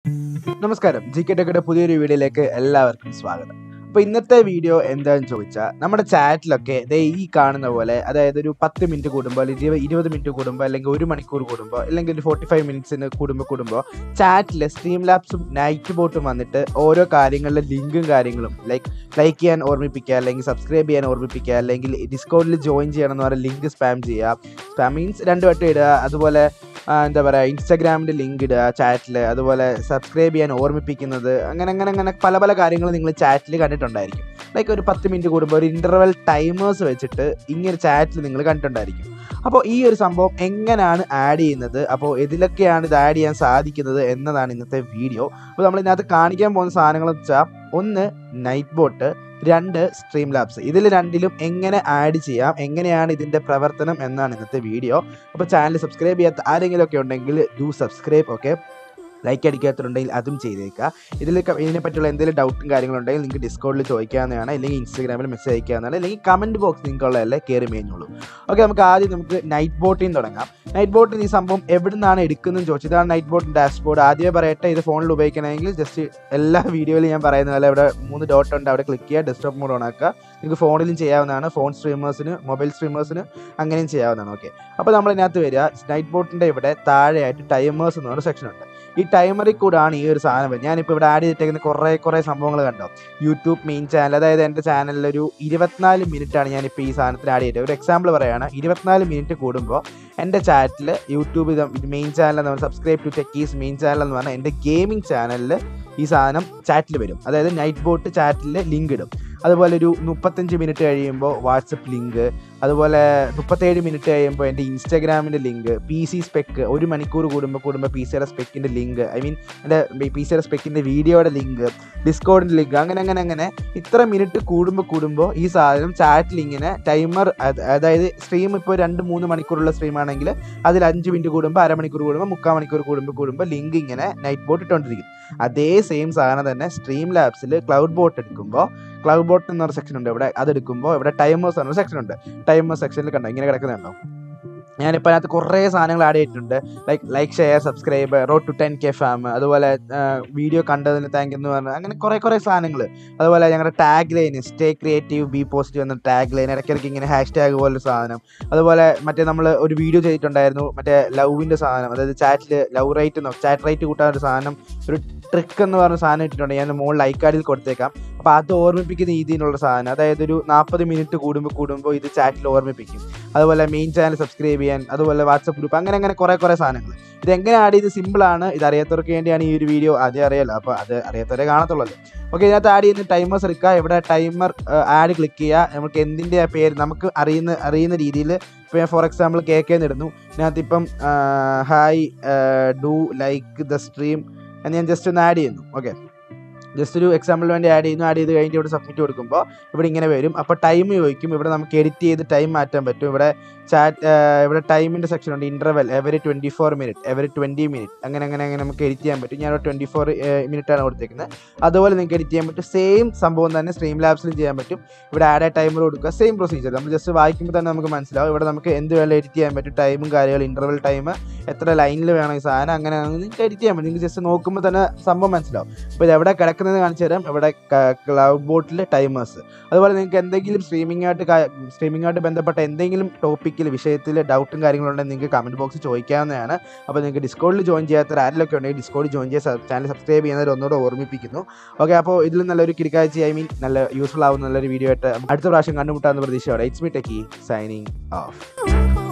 നമസ്കാരം G K ടെക്കയുടെ പുതിയൊരു വീഡിയോയിലേക്ക് എല്ലാവർക്കും സ്വാഗതം അപ്പോൾ ഇന്നത്തെ വീഡിയോ എന്താണെന്ന് ചോദിച്ചാൽ നമ്മുടെ ചാറ്റിലൊക്കെ ദേ ഈ കാണുന്ന പോലെ അതായത് ഒരു പത്ത് മിനിറ്റ് കൂടുമ്പോൾ അല്ലെങ്കിൽ ഇരുപത് ഇരുപത് മിനിറ്റ് കൂടുമ്പോൾ അല്ലെങ്കിൽ ഒരു മണിക്കൂർ കൂടുമ്പോൾ അല്ലെങ്കിൽ ഒരു ഫോർട്ടി ഫൈവ് മിനിറ്റ്സിന് കൂടുമ്പോൾ കൂടുമ്പോൾ ചാറ്റിൽ സ്ട്രീം ലാബ്സും നൈറ്റ് ബോട്ടും വന്നിട്ട് ഓരോ കാര്യങ്ങളിലെ ലിങ്കും കാര്യങ്ങളും ലൈക്ക് ലൈക്ക് ചെയ്യാൻ ഓർമ്മിപ്പിക്കുക അല്ലെങ്കിൽ സബ്സ്ക്രൈബ് ചെയ്യാൻ ഓർമ്മിപ്പിക്കുക അല്ലെങ്കിൽ ഡിസ്കൗണ്ടിൽ ജോയിൻ ചെയ്യണം എന്ന് പറഞ്ഞ ലിങ്ക് സ്പാം ചെയ്യുക സ്പാം മീൻസ് രണ്ട് വട്ടം ഇടുക അതുപോലെ ആ, എന്താ പറയുക ഇൻസ്റ്റാഗ്രാമിൻ്റെ ലിങ്ക് ഇടുക ചാറ്റിൽ അതുപോലെ സബ്സ്ക്രൈബ് ചെയ്യാൻ ഓർമ്മിപ്പിക്കുന്നത് അങ്ങനെ അങ്ങനെ അങ്ങനെ പല പല കാര്യങ്ങൾ നിങ്ങൾ ചാറ്റിൽ കണ്ടിട്ടുണ്ടായിരിക്കും ലൈക്ക് ഒരു പത്ത് മിനിറ്റ് കൂടുമ്പോൾ ഒരു ഇൻ്റർവെൽ ടൈമേഴ്സ് വെച്ചിട്ട് ഇങ്ങനെ ചാറ്റിൽ നിങ്ങൾ കണ്ടിട്ടുണ്ടായിരിക്കും അപ്പോൾ ഈ ഒരു സംഭവം എങ്ങനെയാണ് ആഡ് ചെയ്യുന്നത് അപ്പോൾ ഇതിലൊക്കെയാണ് ഇത് ആഡ് ചെയ്യാൻ സാധിക്കുന്നത് എന്നതാണ് ഇന്നത്തെ വീഡിയോ അപ്പോൾ നമ്മൾ ഇതിനകത്ത് കാണിക്കാൻ പോകുന്ന സാധനങ്ങൾ വെച്ചാൽ ഒന്ന് നൈറ്റ് ബോട്ട് രണ്ട് സ്ട്രീം ലാബ്സ് ഇതിൽ രണ്ടിലും എങ്ങനെ ആഡ് ചെയ്യാം എങ്ങനെയാണ് ഇതിൻ്റെ പ്രവർത്തനം എന്നാണ് ഇന്നത്തെ വീഡിയോ അപ്പോൾ ചാനൽ സബ്സ്ക്രൈബ് ചെയ്യാത്ത ആരെങ്കിലും ഒക്കെ ഉണ്ടെങ്കിൽ ഡു സബ്സ്ക്രൈബ് ഓക്കെ ലൈക്ക് അടിക്കാത്തുണ്ടെങ്കിൽ അതും ചെയ്തേക്കുക ഇതിൽ ക- ഇതിനെപ്പറ്റിയുള്ള എന്തെങ്കിലും ഡൗട്ടും കാര്യങ്ങളുണ്ടെങ്കിൽ നിങ്ങൾക്ക് ഡിസ്കൗണ്ടിൽ ചോദിക്കാവുന്നതാണ് അല്ലെങ്കിൽ ഇൻസ്റ്റാഗ്രാമിൽ മെസ്സേജ് അയക്കാവുന്നതാണ് അല്ലെങ്കിൽ കമൻറ്റ് ബോക്സ് നിങ്ങൾക്കുള്ളതല്ലേ കയറി മേഞ്ഞോളൂ ഓക്കെ നമുക്ക് ആദ്യം നമുക്ക് നൈറ്റ് ബോട്ടിൽ നിന്ന് തുടങ്ങാം നൈറ്റ് ബോട്ടിൽ ഈ സംഭവം എവിടെ നിന്നാണ് എടുക്കുന്നതെന്ന് ചോദിച്ചു ഇതാണ് നൈറ്റ് ബോട്ട് ഡാഷ്ബോർഡ് ആദ്യമേ പറയട്ടെ ഇത് ഫോണിൽ ഉപയോഗിക്കണമെങ്കിൽ ജസ്റ്റ് എല്ലാ വീഡിയോയിലും ഞാൻ പറയുന്ന പോലെ ഇവിടെ മൂന്ന് ഡോട്ട് ഉണ്ട് അവിടെ ക്ലിക്ക് ചെയ്യുക ഡെസ്ക്ടോപ്പ് മോഡ് ഓൺ ആക്കുക നിങ്ങൾക്ക് ഫോണിലും ചെയ്യാവുന്നതാണ് ഫോൺ സ്ട്രീമേഴ്സിന് മൊബൈൽ സ്ട്രീമേഴ്സിന് അങ്ങനെയും ചെയ്യാവുന്നതാണ് ഓക്കെ അപ്പോൾ നമ്മൾ ഇതിനകത്ത് വരിക നൈറ്റ് ബോട്ടിൻ്റെ ഇവിടെ താഴെയായിട്ട് ടൈമേഴ്സ് എന്ന് പറഞ്ഞ സെക്ഷൻ ഉണ്ട് ഈ ടൈമറിൽ കൂടാണ് ഈ ഒരു സാധനം വരുന്നത് ഞാനിപ്പോൾ ഇവിടെ ആഡ് ചെയ്തിട്ടേക്കുന്ന കുറേ കുറേ സംഭവങ്ങൾ കണ്ടോ യൂട്യൂബ് മെയിൻ ചാനൽ അതായത് എൻ്റെ ചാനലിൽ ഒരു ഇരുപത്തിനാല് മിനിറ്റാണ് ഞാനിപ്പോൾ ഈ സാധനത്തിൽ ആഡ് ചെയ്തത് ഒരു എക്സാമ്പിൾ പറയുകയാണ് ഇരുപത്തിനാല് മിനിറ്റ് കൂടുമ്പോൾ എൻ്റെ ചാറ്റിൽ യൂട്യൂബ് മെയിൻ ചാനൽ എന്ന് പറഞ്ഞാൽ subscribe to Techies main channel എന്ന് പറഞ്ഞാൽ എൻ്റെ ഗെയിമിംഗ് ചാനലിൽ ഈ സാധനം ചാറ്റിൽ വരും അതായത് നൈറ്റ് ബോട്ട് ചാറ്റിൽ ലിങ്ക് ഇടും അതുപോലെ ഒരു മുപ്പത്തഞ്ച് മിനിറ്റ് കഴിയുമ്പോൾ വാട്സപ്പ് ലിങ്ക് അതുപോലെ മുപ്പത്തേഴ് മിനിറ്റ് കഴിയുമ്പോൾ എൻ്റെ ഇൻസ്റ്റാഗ്രാമിൻ്റെ ലിങ്ക് പി സി സ്പെക്ക് ഒരു മണിക്കൂർ കൂടുമ്പോൾ കൂടുമ്പോൾ പി സിയുടെ സ്പെക്കിൻ്റെ ലിങ്ക് ഐ മീൻ എൻ്റെ പി സിയുടെ സ്പെക്കിൻ്റെ വീഡിയോയുടെ ലിങ്ക് ഡിസ്കൗണ്ടിൻ്റെ ലിങ്ക് അങ്ങനെ അങ്ങനെ അങ്ങനെ ഇത്ര മിനിറ്റ് കൂടുമ്പോൾ കൂടുമ്പോൾ ഈ സാധനം ചാറ്റിൽ ഇങ്ങനെ ടൈമർ അതായത് സ്ട്രീം ഇപ്പോൾ രണ്ട് മൂന്ന് മണിക്കൂറുള്ള സ്ട്രീം ആണെങ്കിൽ അതിൽ അഞ്ച് മിനിറ്റ് കൂടുമ്പോൾ അരമണിക്കൂർ കൂടുമ്പോൾ മുക്കാൽ മണിക്കൂർ കൂടുമ്പോൾ കൂടുമ്പോൾ ലിങ്ക് ഇങ്ങനെ നൈറ്റ് ബോട്ട് ഇട്ടുകൊണ്ടിരിക്കും അതേ സെയിം സാധനം തന്നെ സ്ട്രീം ലാബ്സിൽ ക്ലൗഡ് ബോട്ട് എടുക്കുമ്പോൾ ക്ലൗഡ് ബോട്ട് എന്ന് പറഞ്ഞ സെക്ഷൻ ഉണ്ട് ഇവിടെ അതെടുക്കുമ്പോൾ ഇവിടെ ടൈമേഴ്സ് എന്ന് പറഞ്ഞ സെക്ഷൻ ഉണ്ട് ടൈമർ സെക്ഷനിൽ കണ്ടോ ഇങ്ങനെ കിടക്കുന്നുണ്ടോ ഞാനിപ്പോൾ അതിനകത്ത് കുറേ സാധനങ്ങൾ ആഡ് ചെയ്തിട്ടുണ്ട് like like share subscribe road to ten K fam അതുപോലെ വീഡിയോ കണ്ടതിന് താങ്ക് എന്ന് പറഞ്ഞ അങ്ങനെ കുറേ കുറേ സാധനങ്ങൾ അതുപോലെ ഞങ്ങളുടെ tagline stay creative be positive എന്ന ടാഗ് ലൈൻ ഇടയ്ക്കിടയ്ക്ക് ഇങ്ങനെ ഹാഷ് ടാഗ് പോലൊരു സാധനം അതുപോലെ മറ്റേ നമ്മൾ ഒരു വീഡിയോ ചെയ്തിട്ടുണ്ടായിരുന്നു മറ്റേ ലവിൻ്റെ സാധനം അതായത് ചാറ്റിൽ ലവ് റേറ്റ് എന്നോ ചാറ്റ് റേറ്റ് കൂട്ടാൻ ഒരു സാധനം ഒരു ട്രിക്ക് എന്ന് പറഞ്ഞ സാധനം ഇട്ടിട്ടുണ്ട് ഞാൻ മുകളിൽ ഐക്കാർഡിൽ കൊടുത്തേക്കാം അപ്പോൾ അത് ഓർമ്മിപ്പിക്കുന്ന രീതിയിലുള്ള സാധനം അതായത് ഒരു നാൽപ്പത് മിനിറ്റ് കൂടുമ്പോൾ കൂടുമ്പോൾ ഇത് ചാറ്റിൽ ഓർമ്മിപ്പിക്കും അതുപോലെ മെയിൻ ചാനൽ സബ്സ്ക്രൈബ് ചെയ്യാൻ അതുപോലെ വാട്സപ്പ് ഗ്രൂപ്പ് അങ്ങനെ അങ്ങനെ കുറേ കുറേ സാധനങ്ങൾ ഇത് എങ്ങനെ ആഡ് ചെയ്ത് സിമ്പിളാണ് ഇത് അറിയാത്തവർക്ക് വേണ്ടിയാണ് ഈ ഒരു വീഡിയോ ആദ്യം അറിയാലോ അപ്പോൾ അത് അറിയാത്തവരെ കാണത്തുള്ളല്ലോ ഓക്കെ ഇതിനകത്ത് ആഡ് ചെയ്യുന്ന ടൈമേഴ്സ് എടുക്കുക ഇവിടെ ടൈമർ ആഡ് ക്ലിക്ക് ചെയ്യുക നമുക്ക് എന്തിൻ്റെ പേര് നമുക്ക് അറിയുന്ന അറിയുന്ന രീതിയിൽ ഇപ്പോൾ ഞാൻ ഫോർ എക്സാമ്പിൾ കേക്ക് ഇടുന്നു ഇതിനകത്ത് ഇപ്പം hi do like the stream എന്ന് ഞാൻ ജസ്റ്റ് ഒന്ന് ആഡ് ചെയ്യുന്നു ഓക്കെ ജസ്റ്റ് ഒരു എക്സാമ്പിളിന് വേണ്ടി ആഡ് ചെയ്യുന്നു ആഡ് ചെയ്ത് കഴിഞ്ഞിട്ട് ഇവിടെ സബ്മിറ്റ് കൊടുക്കുമ്പോൾ ഇവിടെ ഇങ്ങനെ വരും അപ്പോൾ ടൈം ചോദിക്കും ഇവിടെ നമുക്ക് എഡിറ്റ് ചെയ്ത് ടൈം മാറ്റാൻ പറ്റും ഇവിടെ ചാറ്റ് ഇവിടെ ടൈമിൻ്റെ സെക്ഷൻ ഉണ്ട് interval every twenty four minute every twenty minute അങ്ങനെ അങ്ങനെ അങ്ങനെ നമുക്ക് എഡിറ്റ് ചെയ്യാൻ പറ്റും ഞാൻ ട്വൻറ്റി ഫോർ മിനിറ്റ് ആണ് കൊടുത്തേക്കുന്നത് അതുപോലെ നിങ്ങൾക്ക് എഡിറ്റ് ചെയ്യാൻ പറ്റും സെയിം സംഭവം തന്നെ സ്ട്രീം ലാബ്സിലും ചെയ്യാൻ പറ്റും ഇവിടെ ആഡ് ആ ടൈമർ കൊടുക്കുക സെയിം പ്രൊസീജിയർ നമ്മൾ ജസ്റ്റ് വായിക്കുമ്പോൾ തന്നെ നമുക്ക് മനസ്സിലാവും ഇവിടെ നമുക്ക് എന്ത് വേണം എഡിറ്റ് ചെയ്യാൻ പറ്റും ടൈമും കാര്യങ്ങളും ഇൻ്റർവെൽ ടൈം എത്ര ലൈനിൽ വേണം ഈ സാധനം അങ്ങനെ നിങ്ങൾക്ക് എഡിറ്റ് ചെയ്യാൻ പറ്റും നിങ്ങൾക്ക് ജസ്റ്റ് നോക്കുമ്പോൾ തന്നെ സംഭവം മനസ്സിലാവും അപ്പോൾ ഇത് എവിടെ കിടക്കുന്നത് കാണിച്ചു തരാം ഇവിടെ ക്ലൗഡ് ബോട്ടിൽ ടൈമേഴ്സ് അതുപോലെ നിങ്ങൾക്ക് എന്തെങ്കിലും സ്ട്രീമിംഗ് ആയിട്ട് സ്ട്രീമിംഗ് ആയിട്ട് ബന്ധപ്പെട്ട എന്തെങ്കിലും ടോപ്പിക്കിൽ വിഷയത്തിൽ ഡൗട്ടും കാര്യങ്ങളും ഉണ്ടെങ്കിൽ നിങ്ങൾക്ക് കമൻറ്റ് ബോക്സിൽ ചോദിക്കാവുന്നതാണ് അപ്പോൾ നിങ്ങൾക്ക് ഡിസ്കൗണ്ടിൽ ജോയിൻ ചെയ്യാത്ത ആരിലൊക്കെ ഉണ്ടെങ്കിൽ ഡിസ്കൗണ്ടിൽ ജോയിൻ ചെയ്യാൻ ചാനൽ സബ്സ്ക്രൈബ് ചെയ്യുന്നവർ ഒന്നുകൂടെ ഓർമ്മിപ്പിക്കുന്നു ഓക്കെ അപ്പോൾ ഇതിൽ നല്ലൊരു കിടക്കാഴ്ച ഐ മീൻ നല്ല യൂസ്ഫുൾ ആവുന്ന നല്ലൊരു വീഡിയോ ആയിട്ട് അടുത്ത പ്രാവശ്യം കണ്ടുമുട്ടാമെന്ന് പ്രതീക്ഷയോടെ it's me Techie signing of